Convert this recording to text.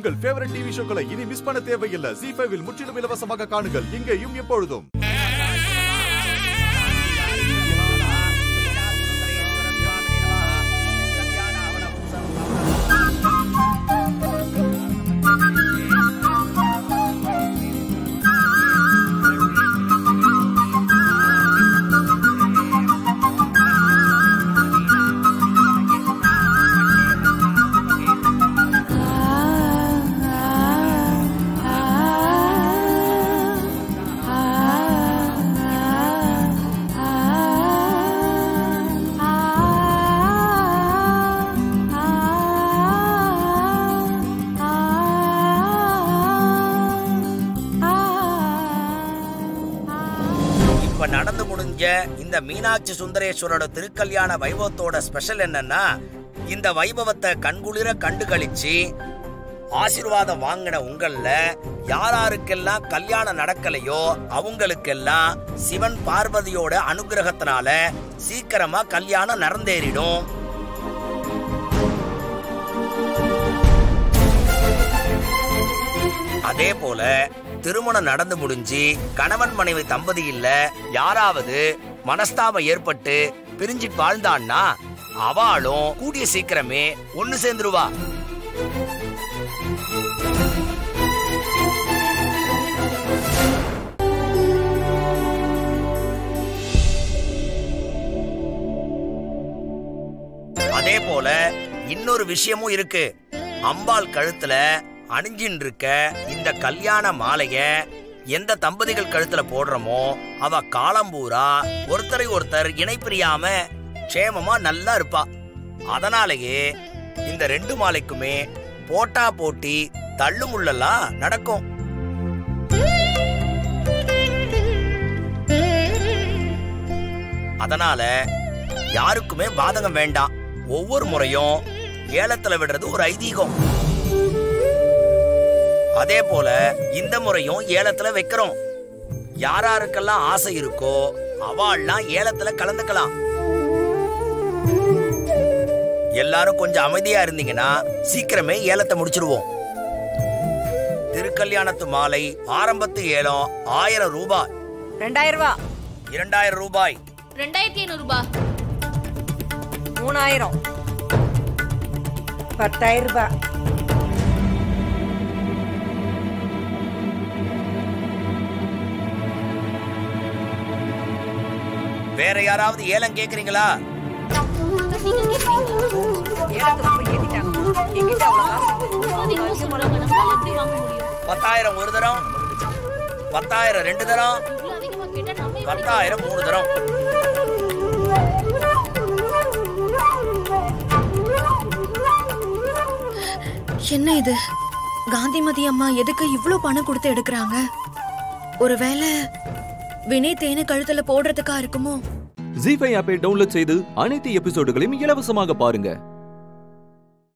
உங்கள் favourite TV ஷோக்களை இனி miss பண்ண தேவையில்லை ஜி ஃபைவில் முற்றிலும் இலவசமாக காணுங்கள் இங்கேயும் எப்பொழுதும் இப்ப நடந்து முடிஞ்ச இந்த மீனாட்சி சுந்தரேஸ்வரோட திருக்கல்யாண வைபவத்தோட ஸ்பெஷல் என்னன்னா இந்த வைபவத்தை கண்குளிர கண்டு கழிச்சு ஆசீர்வாதம் வாங்கின உங்கள யாராருக்கெல்லாம் கல்யாணம் நடக்கலையோ அவங்களுக்கெல்லாம் சிவன் பார்வதியோட அனுகிரகத்தினால சீக்கிரமா கல்யாணம் நடந்தேறிடும் அதே போல திருமணம் நடந்து முடிஞ்சு கணவன் மனைவி தம்பதி இல்ல யாராவது மனஸ்தாபம் ஏற்பட்டு பிரிஞ்சு வாழ்ந்தான்னா அவளும் கூடிய சீக்கிரமே ஒண்ணு சேர்ந்துருவா அதே போல இன்னொரு விஷயமும் இருக்கு அம்பாள் கழுத்துல அணிஞ்சின்னு இருக்க இந்த கல்யாண மாலைய எந்த தம்பதிகள் கழுத்துல போடுறோமோ அவ காலம்பூரா ஒருத்தரை ஒருத்தர் இணை பிரியாம க்ஷேமமா நல்லா இருப்பா அதனாலேயே இந்த ரெண்டு மாலைக்குமே போட்டா போட்டி தள்ளுமுள்ளெல்லாம் நடக்கும் அதனால யாருக்குமே பாதகம் வேண்டாம் ஒவ்வொரு முறையும் ஏலத்துல விடுறது ஒரு ஐதீகம் அதே போல இந்த முறையும் ஏலத்துல வைக்கிறோம் யாராருக்கெல்லாம் ஆசை இருக்கோ அவாள்லாம் ஏலத்துல கலந்துக்கலாம் எல்லாரும் கொஞ்சம் அமைதியா இருந்தீங்கன்னா சீக்கிரமே ஏலத்தை முடிச்சிருவோம் திருக்கல்யாணத்து மாலை ஆரம்பத்து ஏலம் ஆயிரம் ரூபாய் ரெண்டாயிரம் ரூபா இரண்டாயிரம் ரூபாய் ரெண்டாயிரத்தி ஐநூறு ரூபாய் மூணாயிரம் பத்தாயிரம் ரூபாய் வேற யாராவது ஏலம் கேக்குறீங்களா ஏலத்துக்கு போய் ஏத்திட்டாங்க எங்கிட்ட அவ்வளவு காசு அதிகமா சொல்றாங்க நம்மளால எப்படி வாங்க முடியும் பத்தாயிரம் ஒரு தரம் பத்தாயிரம் ரெண்டு தரம் இவ்வளவு அதிகமா கேட்டா நம்ம எப்படி பத்தாயிரம் மூணு தரம் என்ன இது காந்திமதி அம்மா எதுக்கு இவ்ளோ பணம் கொடுத்து எடுக்கிறாங்க ஒருவேளை வினய் தேனு கழுத்துல போடுறதுக்கா இருக்குமோ ஜி ஃபைவ் ஆப்பை டவுன்லோட் செய்து அனைத்து எபிசோடுகளையும் இலவசமாக பாருங்க